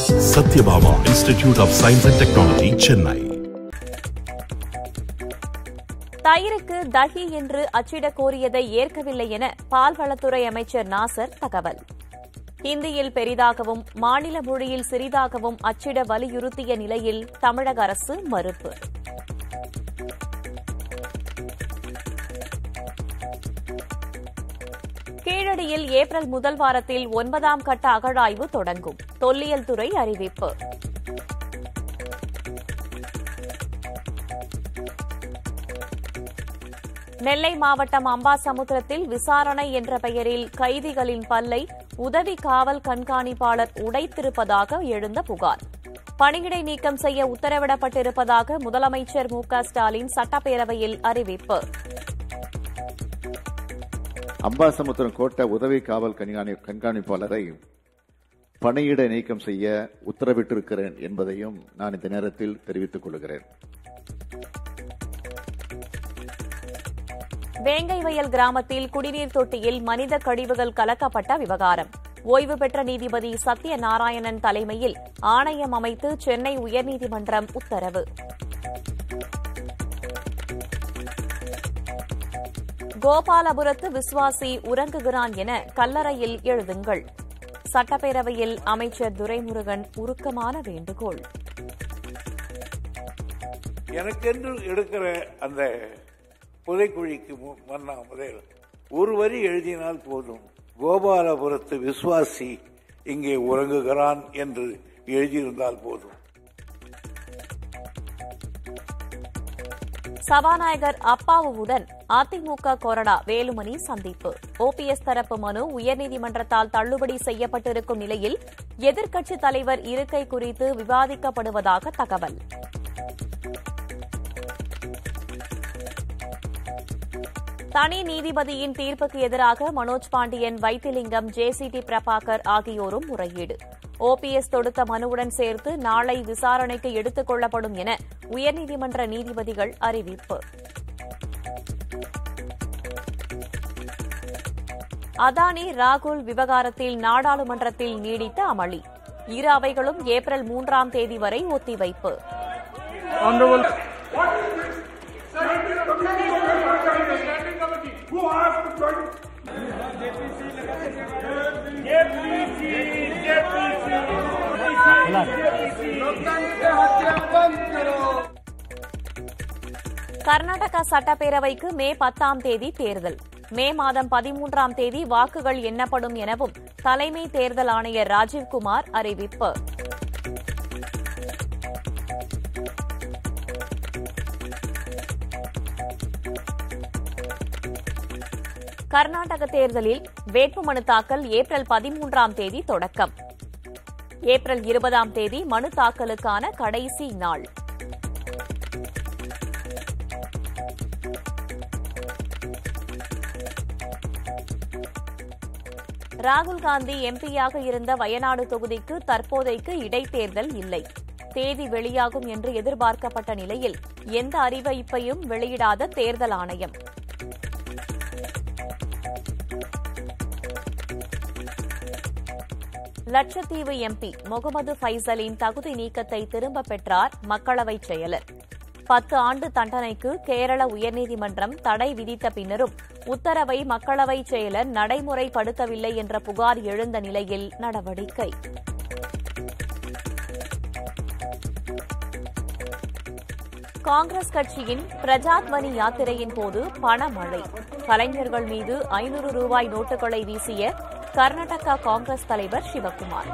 Satyabhama institute of science and technology Chennai தயிருக்கு தஹி என்று அச்சிடக் கோரியதை ஏற்கவில்லை என பால்வளத்துறை அமைச்சர் நாசர் தகவல் ஹிந்தியில் பெரிதாகவும் மாநில மொழியில் சிறிதாகவும் அச்சிட வலியுறுத்திய நிலையில் தமிழக அரசு மறுப்பு கீழடியில் ஏப்ரல் முதல் வாரத்தில் ஒன்பதாம் கட்ட அகழாய்வு தொடங்கும் தொல்லியல் துறை அறிவிப்பு நெல்லை மாவட்டம் அம்பாசமுத்திரத்தில் விசாரணை என்ற பெயரில் கைதிகளின் பல்லை உதவி காவல் கண்காணிப்பாளர் உடைத்திருப்பதாக எழுந்த புகார் பணியிடை நீக்கம் செய்ய உத்தரவிடப்பட்டிருப்பதாக முதலமைச்சர் மு க ஸ்டாலின் சட்டப்பேரவையில் அறிவிப்பு அம்பாசமுத்திரம் கோட்ட உதவி காவல் கண்காணி கண்காணிப்பாளரை பணியிட நீக்கம் செய்ய உத்தரவிட்டிருக்கிறேன் என்பதையும் நான் இந்த நேரத்தில் தெரிவித்துக் கொள்கிறேன் வேங்கை வயல் கிராமத்தில் குடிநீர் தொட்டியில் மனித கழிவுகள் கலக்கப்பட்ட விவகாரம் ஓய்வு பெற்ற நீதிபதி சத்யநாராயணன் தலைமையில் ஆணையம் அமைத்து சென்னை உயர்நீதிமன்றம் உத்தரவு கோபாலபுரத்து விஸ்வாசி உறங்குகிறான் என கல்லறையில் எழுதுங்கள் சட்டப்பேரவையில் அமைச்சர் துரைமுருகன் உருக்கமான வேண்டுகோள் எனக்கென்று எடுக்கிற அந்த புதைக்குழிக்கு மு- மன்னா முதல் ஒரு வரி எழுதினால் போதும் கோபாலபுரத்து விசுவாசி இங்கே உறங்குகிறான் என்று எழுதியிருந்தால் போதும் சபாநாயகர் அப்பாவுடன் அதிமுக கொறடா வேலுமணி சந்திப்பு ஓபிஎஸ் தரப்பு மனு உயர்நீதிமன்றத்தால் தள்ளுபடி செய்யப்பட்டிருக்கும் நிலையில் எதிர்க்கட்சித் தலைவர் இருக்கை குறித்து விவாதிக்கப்படுவதாக தகவல் தனி நீதிபதியின் தீர்ப்புக்கு எதிராக மனோஜ் பாண்டியன் வைத்திலிங்கம் ஜேசிடி பிரபாகர் ஆகியோரும் முறையீடு ஓபிஎஸ் தொடுத்த மனுவுடன் சேர்த்து நாளை விசாரணைக்கு எடுத்துக் கொள்ளப்படும் என உயர்நீதிமன்ற நீதிபதிகள் அறிவிப்பு அதானி ராகுல் விவகாரத்தில் நாடாளுமன்றத்தில் நீடித்த அமளி இரு அவைகளும் ஏப்ரல் மூன்றாம் தேதி வரை ஒத்திவைப்பு கர்நாடகா சட்டப்பேரவைக்கு மே பத்தாம் தேதி தேர்தல் மே மாதம் பதிமூன்றாம் தேதி வாக்குகள் எண்ணப்படும் எனவும் தலைமை தேர்தல் ஆணையர் ராஜீவ்குமார் அறிவிப்பு கர்நாடக தேர்தலில் வேட்புமனு தாக்கல் ஏப்ரல் பதிமூன்றாம் தேதி தொடக்கம் ஏப்ரல் இருபதாம் தேதி மனு தாக்கலுக்கான கடைசி நாள் ராகுல் காந்தி எம்பியாக இருந்த வயநாடு தொகுதிக்கு தற்போதைக்கு இடைத்தேர்தல் இல்லை தேதி வெளியாகும் என்று எதிர்பார்க்கப்பட்ட நிலையில் எந்த அறிவிப்பையும் வெளியிடாத தேர்தல் ஆணையம் லட்சத்தீவு எம்பி முகமது ஃபைசலின் தகுதி நீக்கத்தை திரும்பப் பெற்றார் மக்களவைச் செயலர் பத்து ஆண்டு தண்டனைக்கு கேரள உயர்நீதிமன்றம் தடை விதித்த பின்னரும் உத்தரவை மக்களவைச் செயலர் நடைமுறைப்படுத்தவில்லை என்ற புகார் எழுந்த நிலையில் நடவடிக்கை காங்கிரஸ் கட்சியின் பிரஜாத்வனி யாத்திரையின் போது பணமழை கலைஞர்கள் மீது ஐநூறு ரூபாய் நோட்டுகளை வீசிய கர்நாடகா காங்கிரஸ் தலைவர் சிவக்குமார்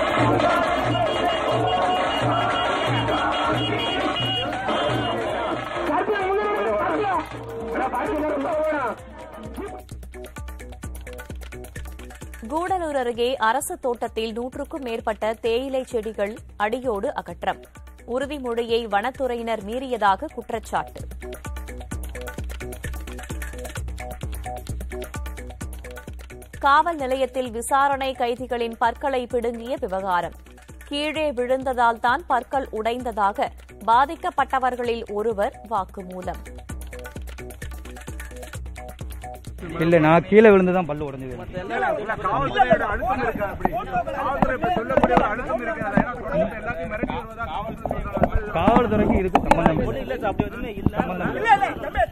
கூடலூர் அருகே அரசு தோட்டத்தில் நூற்றுக்கும் மேற்பட்ட தேயிலை செடிகள் அடியோடு அகற்றம் உறுதிமொழியை வனத்துறையினர் மீறியதாக குற்றச்சாட்டு காவல் நிலையத்தில் விசாரணை கைதிகளின் பற்களை பிடுங்கிய விவகாரம் கீழே விழுந்ததால் தான் பற்கள் உடைந்ததாக பாதிக்கப்பட்டவர்களில் ஒருவர் வாக்குமூலம் இல்ல நான் கீழே விழுந்து தான் பல்லு உடஞ்சது காவல்துறையோட அழுத்தம் இருக்கா அப்படி காவல்துறை இப்ப சொல்லக்கூடிய ஒரு அழுத்தம் இருக்கு அதை என்ன காவல்துறைக்கு இதுக்கு சம்பந்தம் இல்லை சம்பந்தம் இல்லை.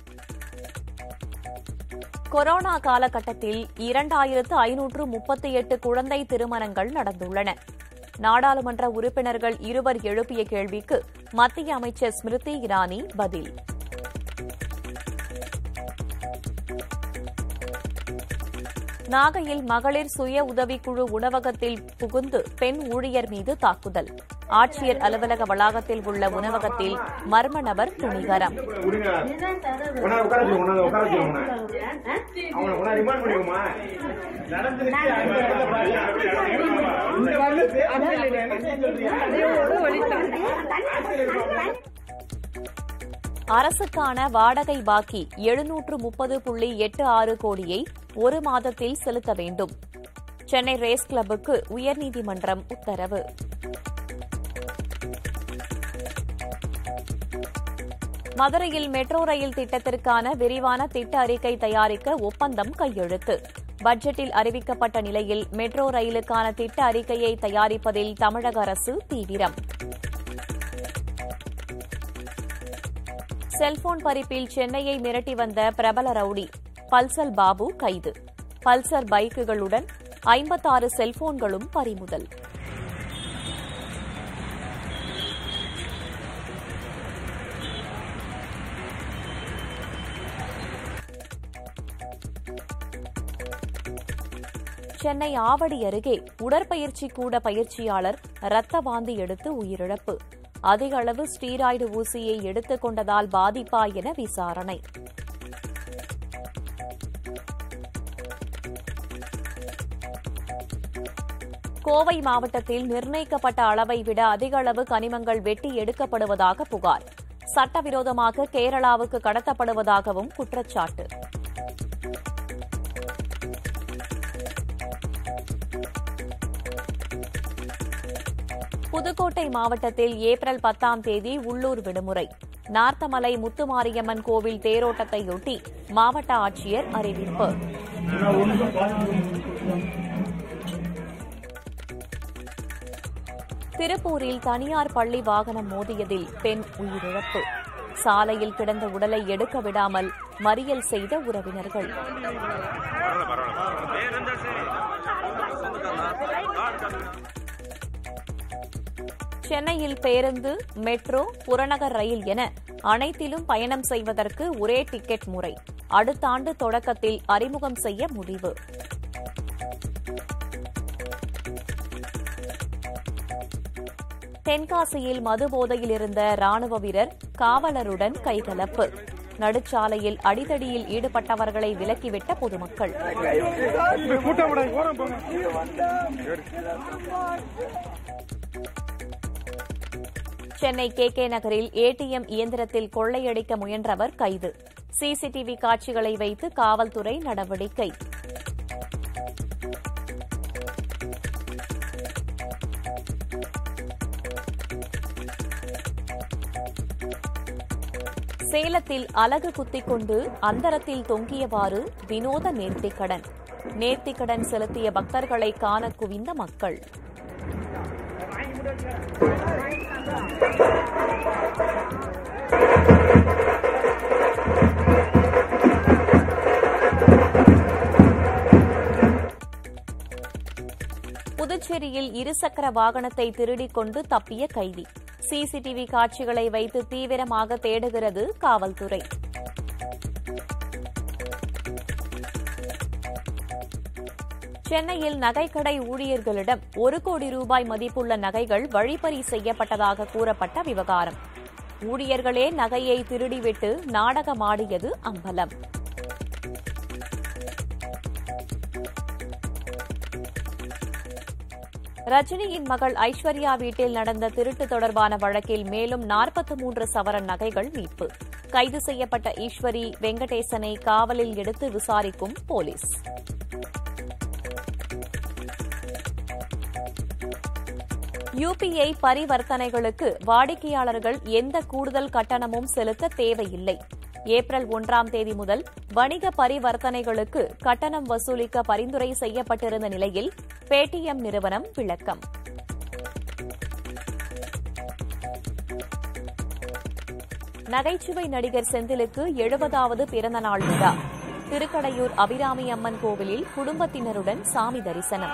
கொரோனா காலகட்டத்தில் இரண்டாயிரத்து ஐநூற்று முப்பத்தி எட்டு குழந்தை திருமணங்கள் நடந்துள்ளன நாடாளுமன்ற உறுப்பினர்கள் இருவர் எழுப்பிய கேள்விக்கு மத்திய அமைச்சர் ஸ்மிருதி இரானி பதில் நாகையில் மகளிர் சுய உதவிக்குழு உணவகத்தில் புகுந்து பெண் ஊழியர் மீது தாக்குதல் ஆட்சியர் அலுவலக வளாகத்தில் உள்ள உணவகத்தில் மர்ம நபர் துணிகரம் உன்னை உட்கார வச்சு உன்னை உட்கார வச்சு உன்னை அவனை உன்னை ரிமாண்ட் பண்ணிக்குமா அரசுக்கான வாடகை பாக்கி எழுநூற்று முப்பது புள்ளி எட்டு ஆறு கோடியை ஒரு மாதத்தில் செலுத்த வேண்டும் சென்னை ரேஸ் கிளப்புக்கு உயர்நீதிமன்றம் உத்தரவு மதுரையில் மெட்ரோ ரயில் திட்டத்திற்கான விரிவான திட்ட அறிக்கை தயாரிக்க ஒப்பந்தம் கையெழுத்து பட்ஜெட்டில் அறிவிக்கப்பட்ட நிலையில் மெட்ரோ ரயிலுக்கான திட்ட அறிக்கையை தயாரிப்பதில் தமிழக அரசு தீவிரம் செல்போன் பறிப்பில் சென்னையை மிரட்டி வந்த பிரபல ரவுடி பல்சர் பாபு கைது பல்சர் பைக்குகளுடன் ஐம்பத்தாறு செல்போன்களும் பறிமுதல் சென்னை ஆவடி அருகே உடற்பயிற்சி கூட பயிற்சியாளர் இரத்த வாந்தி எடுத்து உயிரிழப்பு அதிக அளவு ஸ்டீராய்டு ஊசியை எடுத்துக் கொண்டதால் பாதிப்பா என விசாரணை கோவை மாவட்டத்தில் நிர்ணயிக்கப்பட்ட அளவை விட அதிக அளவு கனிமங்கள் வெட்டி எடுக்கப்படுவதாக புகார் சட்டவிரோதமாக கேரளாவுக்கு கடத்தப்படுவதாகவும் குற்றச்சாட்டு புதுக்கோட்டை மாவட்டத்தில் ஏப்ரல் பத்தாம் தேதி உள்ளூர் விடுமுறை நார்த்தமலை முத்துமாரியம்மன் கோவில் தேரோட்டத்தையொட்டி மாவட்ட ஆட்சியர் அறிவிப்பு திருப்பூரில் தனியார் பள்ளி வாகனம் மோதியதில் பெண் உயிரிழப்பு சாலையில் கிடந்த உடலை எடுக்க விடாமல் மறியல் செய்த உறவினர்கள் சென்னையில் பேருந்து மெட்ரோ புறநகர் ரயில் என அனைத்திலும் பயணம் செய்வதற்கு ஒரே டிக்கெட் முறை அடுத்த ஆண்டு தொடக்கத்தில் அறிமுகம் செய்ய முடிவு தென்காசியில் மது போதையில் இருந்த ராணுவ வீரர் காவலருடன் கைகலப்பு நடுச்சாலையில் அடிதடியில் ஈடுபட்டவர்களை விலக்கிவிட்ட பொதுமக்கள் சென்னை கே கே நகரில் ஏடிஎம் இயந்திரத்தில் கொள்ளையடிக்க முயன்றவர் கைது சிசிடிவி காட்சிகளை வைத்து காவல்துறை நடவடிக்கை சேலத்தில் அலகு குத்திக் கொண்டு அந்தரத்தில் தொங்கியவாறு வினோத நேர்த்திக்கடன் நேர்த்திக்கடன் செலுத்திய பக்தர்களை காண குவிந்த மக்கள் புதுச்சேரியில் இருசக்கர வாகனத்தை திருடிக் கொண்டு தப்பிய கைதி சிசிடிவி காட்சிகளை வைத்து தீவிரமாக தேடுகிறது காவல்துறை சென்னையில் நகைக்கடை ஊழியர்களிடம் ஒரு கோடி ரூபாய் மதிப்புள்ள நகைகள் வழிப்பறி செய்யப்பட்டதாக கூறப்பட்ட விவகாரம் ஊழியர்களே நகையை திருடிவிட்டு நாடகமாடியது அம்பலம் ரஜினியின் மகள் ஐஸ்வர்யா வீட்டில் நடந்த திருட்டு தொடர்பான வழக்கில் மேலும் நாற்பத்தி மூன்று சவரன் நகைகள் மீட்பு கைது செய்யப்பட்ட ஈஸ்வரி வெங்கடேசனை காவலில் எடுத்து விசாரிக்கும் போலீஸ் யுபிஐ பரிவர்த்தனைகளுக்கு வாடிக்கையாளர்கள் எந்த கூடுதல் கட்டணமும் செலுத்த தேவையில்லை ஏப்ரல் ஒன்றாம் தேதி முதல் வணிக பரிவர்த்தனைகளுக்கு கட்டணம் வசூலிக்க பரிந்துரை செய்யப்பட்டிருந்த நிலையில் பேடிஎம் நிறுவனம் விளக்கம் நகைச்சுவை நடிகர் செந்திலுக்கு எழுபதாவது பிறந்த நாள் விழா திருக்கடையூர் அபிராமி அம்மன் கோவிலில் குடும்பத்தினருடன் சாமி தரிசனம்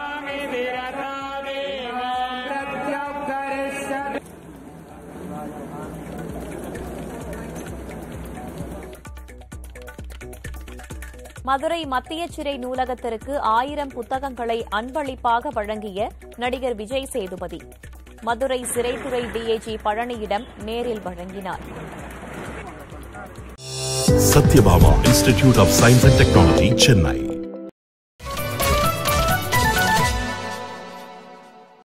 மதுரை மத்திய சிறை நூலகத்திற்கு ஆயிரம் புத்தகங்களை அன்பளிப்பாக வழங்கிய நடிகர் விஜய் சேதுபதி மதுரை சிறைத்துறை டிஐஜி பழனியிடம் நேரில் வழங்கினார் Satyabama Institute of Science and Technology, Chennai.